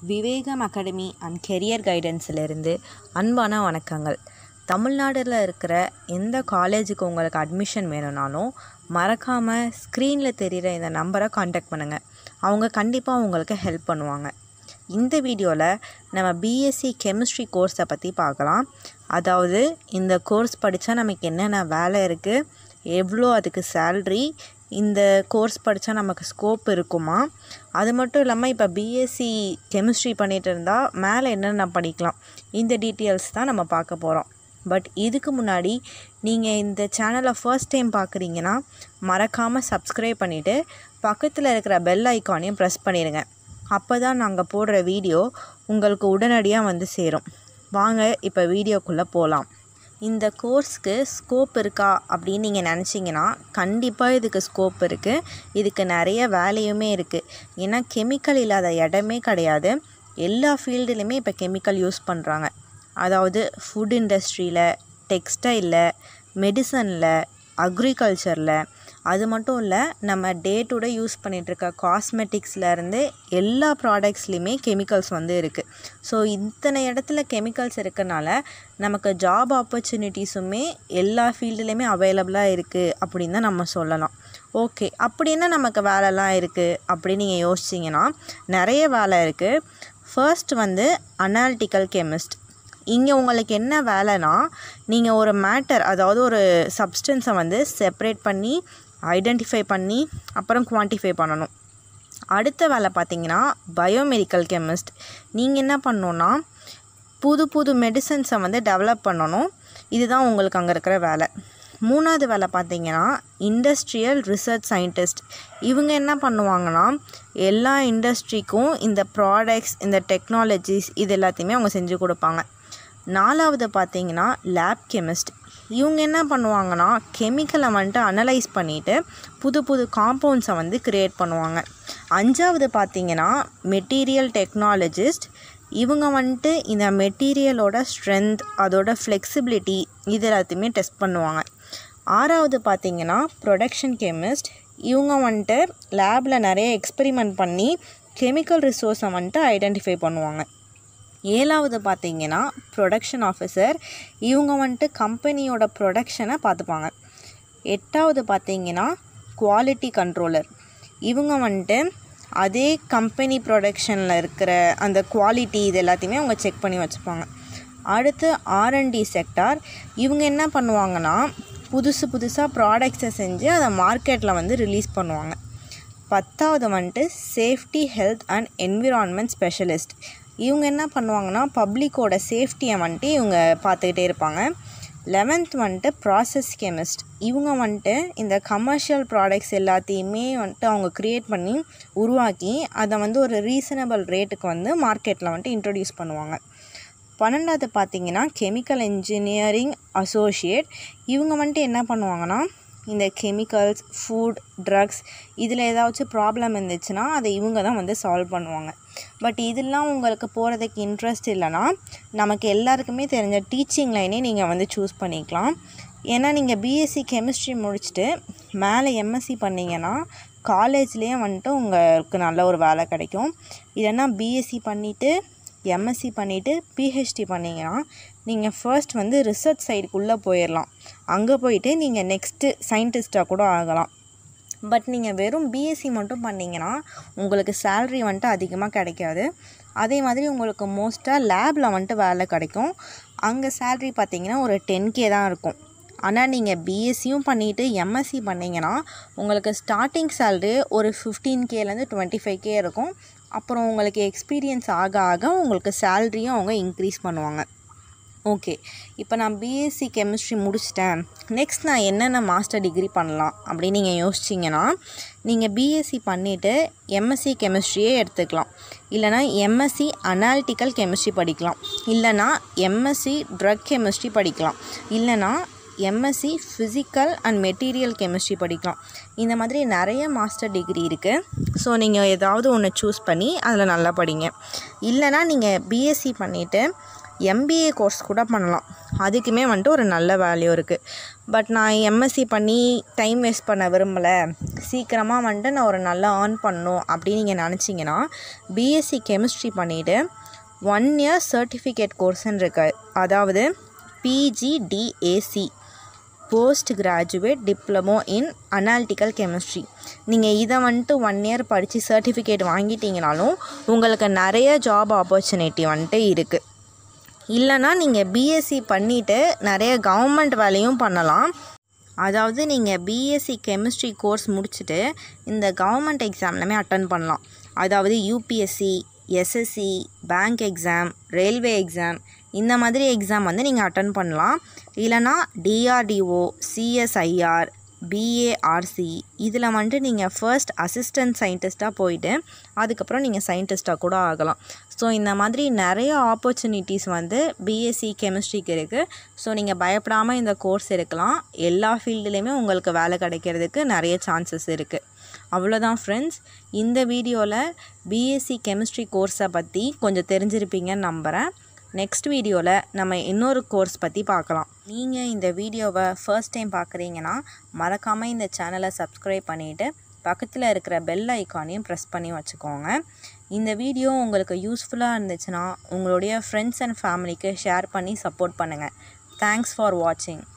Vivegam academy and career கைடன்ஸிலிருந்து அன்பான வணக்கங்கள் தமிழ்நாடுல இருக்கிற எந்த காலேஜுக்கு உங்களுக்கு அட்மிஷன் வேணும்னாலும் மறக்காமல் ஸ்க்ரீனில் தெரிகிற இந்த நம்பரை காண்டாக்ட் பண்ணுங்கள் அவங்க கண்டிப்பாக உங்களுக்கு ஹெல்ப் பண்ணுவாங்க இந்த வீடியோவில் நம்ம பிஎஸ்சி கெமிஸ்ட்ரி கோர்ஸை பற்றி பார்க்கலாம் அதாவது இந்த கோர்ஸ் படித்தா நமக்கு என்னென்ன வேலை இருக்குது எவ்வளோ அதுக்கு சேல்ரி இந்த கோர்ஸ் படித்தா நமக்கு ஸ்கோப் இருக்குமா அது மட்டும் இல்லாமல் இப்போ பிஎஸ்சி கெமிஸ்ட்ரி பண்ணிகிட்டு இருந்தால் மேலே என்னென்ன படிக்கலாம் இந்த டீட்டெயில்ஸ் தான் நம்ம பார்க்க போகிறோம் பட் இதுக்கு முன்னாடி நீங்கள் இந்த சேனலை ஃபர்ஸ்ட் டைம் பார்க்குறீங்கன்னா மறக்காமல் சப்ஸ்கிரைப் பண்ணிவிட்டு பக்கத்தில் இருக்கிற பெல் ஐக்கானையும் ப்ரெஸ் பண்ணிடுங்க அப்போ தான் நாங்கள் போடுற வீடியோ உங்களுக்கு உடனடியாக வந்து சேரும் வாங்க இப்போ வீடியோக்குள்ளே போகலாம் இந்த கோர்ஸ்க்கு ஸ்கோப் இருக்கா அப்படின்னு நீங்கள் நினச்சிங்கன்னா கண்டிப்பாக இதுக்கு ஸ்கோப் இருக்குது இதுக்கு நிறைய வேலையுமே இருக்குது ஏன்னா கெமிக்கல் இல்லாத இடமே கிடையாது எல்லா ஃபீல்டுலேயுமே இப்போ கெமிக்கல் யூஸ் பண்ணுறாங்க அதாவது ஃபுட் இண்டஸ்ட்ரியில் டெக்ஸ்டைலில் மெடிசனில் அக்ரிகல்ச்சரில் அது மட்டும் இல்லை நம்ம டே டு டே யூஸ் பண்ணிகிட்ருக்க காஸ்மெட்டிக்ஸ்லேருந்து எல்லா ப்ராடக்ட்ஸ்லேயுமே கெமிக்கல்ஸ் வந்து இருக்குது ஸோ இத்தனை இடத்துல கெமிக்கல்ஸ் இருக்கனால நமக்கு ஜாப் ஆப்பர்ச்சுனிட்டிஸுமே எல்லா ஃபீல்டுலேயுமே அவைலபிளாக இருக்குது அப்படின்னு தான் நம்ம சொல்லலாம் ஓகே அப்படி என்ன நமக்கு வேலைலாம் இருக்குது அப்படின்னு நீங்கள் யோசிச்சிங்கன்னா நிறைய வேலை இருக்குது ஃபர்ஸ்ட் வந்து அனாலிட்டிக்கல் கெமிஸ்ட் இங்கே உங்களுக்கு என்ன வேலைனா நீங்கள் ஒரு மேட்டர் அதாவது ஒரு சப்ஸ்டன்ஸை வந்து செப்பரேட் பண்ணி ஐடென்டிஃபை பண்ணி அப்புறம் குவான்டிஃபை பண்ணணும் அடுத்த வேலை பார்த்தீங்கன்னா பயோமெடிக்கல் கெமிஸ்ட் நீங்கள் என்ன பண்ணணுன்னா புது புது மெடிசன்ஸை வந்து டெவலப் பண்ணணும் இதுதான் உங்களுக்கு அங்கே இருக்கிற வேலை மூணாவது வேலை பார்த்தீங்கன்னா இண்டஸ்ட்ரியல் ரிசர்ச் சயின்டிஸ்ட் இவங்க என்ன பண்ணுவாங்கன்னா எல்லா இண்டஸ்ட்ரிக்கும் இந்த ப்ராடக்ட்ஸ் இந்த டெக்னாலஜிஸ் இது எல்லாத்தையுமே அவங்க செஞ்சு கொடுப்பாங்க நாலாவது பார்த்தீங்கன்னா லேப் கெமிஸ்ட் இவங்க என்ன பண்ணுவாங்கன்னா கெமிக்கலை வந்துட்டு அனலைஸ் பண்ணிவிட்டு புது புது காம்பவுண்ட்ஸை வந்து க்ரியேட் பண்ணுவாங்க அஞ்சாவது பார்த்தீங்கன்னா மெட்டீரியல் டெக்னாலஜிஸ்ட் இவங்க வந்துட்டு இந்த மெட்டீரியலோட ஸ்ட்ரென்த் அதோட ஃப்ளெக்சிபிலிட்டி இது எல்லாத்தையுமே டெஸ்ட் பண்ணுவாங்க ஆறாவது பார்த்தீங்கன்னா ப்ரொடக்ஷன் கெமிஸ்ட் இவங்க வந்துட்டு லேபில் நிறைய எக்ஸ்பெரிமெண்ட் பண்ணி கெமிக்கல் ரிசோர்ஸை வந்துட்டு ஐடென்டிஃபை பண்ணுவாங்க ஏழாவது பார்த்தீங்கன்னா ப்ரொடக்ஷன் ஆஃபீஸர் இவங்க வந்துட்டு கம்பெனியோட ப்ரொடக்ஷனை பார்த்துப்பாங்க எட்டாவது பார்த்தீங்கன்னா குவாலிட்டி கண்ட்ரோலர் இவங்க வந்துட்டு அதே கம்பெனி ப்ரொடக்ஷனில் இருக்கிற அந்த குவாலிட்டி இது எல்லாத்தையுமே அவங்க செக் பண்ணி வச்சுப்பாங்க அடுத்து ஆர்என்டி செக்டார் இவங்க என்ன பண்ணுவாங்கன்னா புதுசு புதுசாக ப்ராடக்ட்ஸை செஞ்சு அதை மார்க்கெட்டில் வந்து ரிலீஸ் பண்ணுவாங்க பத்தாவது வந்துட்டு safety health and environment specialist இவங்க என்ன பண்ணுவாங்கன்னா பப்ளிக்கோட சேஃப்டியை வந்துட்டு இவங்க பார்த்துக்கிட்டே இருப்பாங்க லெவன்த் வந்துட்டு ப்ராசஸ் கெமிஸ்ட் இவங்க வந்துட்டு இந்த கமர்ஷியல் ப்ராடக்ட்ஸ் எல்லாத்தையுமே வந்துட்டு அவங்க க்ரியேட் பண்ணி உருவாக்கி அதை வந்து ஒரு ரீசனபிள் ரேட்டுக்கு வந்து மார்க்கெட்டில் வந்துட்டு இன்ட்ரடியூஸ் பண்ணுவாங்க பன்னெண்டாவது பார்த்தீங்கன்னா கெமிக்கல் இன்ஜினியரிங் அசோசியேட் இவங்க வந்துட்டு என்ன பண்ணுவாங்கன்னா இந்த கெமிக்கல்ஸ் ஃபுட் ட்ரக்ஸ் இதில் ஏதாச்சும் ப்ராப்ளம் இருந்துச்சுன்னா அதை இவங்க தான் வந்து சால்வ் பண்ணுவாங்க பட் இதெல்லாம் உங்களுக்கு போகிறதுக்கு இன்ட்ரெஸ்ட் இல்லைன்னா நமக்கு எல்லாருக்குமே தெரிஞ்ச டீச்சிங் லைனே நீங்கள் வந்து சூஸ் பண்ணிக்கலாம் ஏன்னா நீங்கள் பிஎஸ்சி கெமிஸ்ட்ரி முடிச்சுட்டு மேலே எம்எஸ்சி பண்ணிங்கன்னா காலேஜ்லேயே வந்துட்டு உங்களுக்கு நல்ல ஒரு வேலை கிடைக்கும் இல்லைன்னா பிஎஸ்சி பண்ணிவிட்டு எம்எஸ்சி பண்ணிவிட்டு பிஹெச்டி பண்ணிங்கன்னா நீங்கள் ஃபர்ஸ்ட் வந்து ரிசர்ச் சைடுக்குள்ளே போயிடலாம் அங்கே போயிட்டு நீங்கள் நெக்ஸ்ட்டு சயின்டிஸ்ட்டாக கூட ஆகலாம் பட் நீங்கள் வெறும் பிஎஸ்சி மட்டும் பண்ணிங்கன்னா உங்களுக்கு சேல்ரி வந்துட்டு அதிகமாக கிடைக்காது அதே மாதிரி உங்களுக்கு மோஸ்ட்டாக லேபில் வந்துட்டு வேலை கிடைக்கும் அங்கே சேல்ரி பார்த்தீங்கன்னா ஒரு டென் கே தான் இருக்கும் ஆனால் நீங்கள் பிஎஸ்சியும் பண்ணிவிட்டு எம்எஸ்சி பண்ணிங்கன்னா உங்களுக்கு ஸ்டார்டிங் சேல்ரி ஒரு ஃபிஃப்டீன் கேலேருந்து டுவெண்ட்டி ஃபைவ் கே இருக்கும் அப்புறம் உங்களுக்கு எக்ஸ்பீரியன்ஸ் ஆக ஆக உங்களுக்கு சேல்ரியும் அவங்க இன்க்ரீஸ் பண்ணுவாங்க ஓகே இப்போ நான் பிஎஸ்சி கெமிஸ்ட்ரி முடிச்சிட்டேன் நெக்ஸ்ட் நான் என்னென்ன மாஸ்டர் டிகிரி பண்ணலாம் அப்படின்னு நீங்கள் யோசிச்சிங்கன்னா நீங்கள் பிஎஸ்சி பண்ணிவிட்டு எம்எஸ்சி கெமிஸ்ட்ரியே எடுத்துக்கலாம் இல்லைனா எம்எஸ்சி அனாலிட்டிக்கல் கெமிஸ்ட்ரி படிக்கலாம் இல்லைனா எம்எஸ்சி ட்ரக் கெமிஸ்ட்ரி படிக்கலாம் இல்லைனா MSc physical and material chemistry படிக்கலாம் இந்த மாதிரி நிறைய மாஸ்டர் டிகிரி இருக்குது ஸோ நீங்கள் ஏதாவது ஒன்று சூஸ் பண்ணி அதில் நல்லா படிங்க இல்லைனா நீங்கள் பிஎஸ்சி பண்ணிவிட்டு எம்பிஏ கோர்ஸ் கூட பண்ணலாம் அதுக்குமே வந்துட்டு ஒரு நல்ல வேல்யூ இருக்குது பட் நான் எம்எஸ்சி பண்ணி டைம் வேஸ்ட் பண்ண விரும்பலை சீக்கிரமாக வந்துட்டு நான் ஒரு நல்லா ஏர்ன் பண்ணணும் அப்படின்னு நீங்கள் நினச்சிங்கன்னா பிஎஸ்சி கெமிஸ்ட்ரி பண்ணிவிட்டு ஒன் இயர் சர்டிஃபிகேட் கோர்ஸ்ன்னு இருக்கு அதாவது PGDAC post graduate diploma in analytical chemistry நீங்கள் இதை வந்துட்டு ஒன் இயர் படித்து சர்டிஃபிகேட் வாங்கிட்டீங்கனாலும் உங்களுக்கு நிறைய ஜாப் ஆப்பர்ச்சுனிட்டி வந்துட்டு இருக்குது இல்லைனா நீங்கள் பிஎஸ்சி பண்ணிவிட்டு நிறைய கவர்மெண்ட் வேலையும் பண்ணலாம் அதாவது நீங்கள் பிஎஸ்சி கெமிஸ்ட்ரி கோர்ஸ் முடிச்சுட்டு இந்த கவர்மெண்ட் எக்ஸாம்லாமே அட்டன் பண்ணலாம் அதாவது UPSC SSC bank exam railway exam இந்த மாதிரி எக்ஸாம் வந்து நீங்கள் அட்டன் பண்ணலாம் இல்லைனா டிஆர்டிஓ சிஎஸ்ஐஆர் பிஏஆர்சி இதில் வந்துட்டு நீங்கள் ஃபர்ஸ்ட் அசிஸ்டன்ட் சயின்டிஸ்ட்டாக போயிட்டு அதுக்கப்புறம் நீங்கள் சயின்டிஸ்ட்டாக கூட ஆகலாம் ஸோ இந்த மாதிரி நிறைய ஆப்பர்ச்சுனிட்டிஸ் வந்து பிஎஸ்சி கெமிஸ்ட்ரிக்கு இருக்குது ஸோ நீங்கள் பயப்படாமல் இந்த கோர்ஸ் எடுக்கலாம் எல்லா ஃபீல்டுலேயுமே உங்களுக்கு வேலை கிடைக்கிறதுக்கு நிறைய சான்சஸ் இருக்குது அவ்வளோதான் ஃப்ரெண்ட்ஸ் இந்த வீடியோவில் பிஎஸ்சி கெமிஸ்ட்ரி கோர்ஸை பற்றி கொஞ்சம் தெரிஞ்சிருப்பீங்கன்னு நம்புகிறேன் நெக்ஸ்ட் வீடியோவில் நம்ம இன்னொரு கோர்ஸ் பற்றி பார்க்கலாம் நீங்கள் இந்த வீடியோவை ஃபர்ஸ்ட் டைம் பார்க்குறீங்கன்னா மறக்காமல் இந்த சேனலை சப்ஸ்கிரைப் பண்ணிவிட்டு பக்கத்தில் இருக்கிற பெல் ஐக்கானையும் ப்ரெஸ் பண்ணி வச்சுக்கோங்க இந்த வீடியோ உங்களுக்கு யூஸ்ஃபுல்லாக இருந்துச்சுன்னா உங்களுடைய ஃப்ரெண்ட்ஸ் அண்ட் ஃபேமிலிக்கு ஷேர் பண்ணி சப்போர்ட் பண்ணுங்கள் தேங்க்ஸ் ஃபார் வாட்சிங்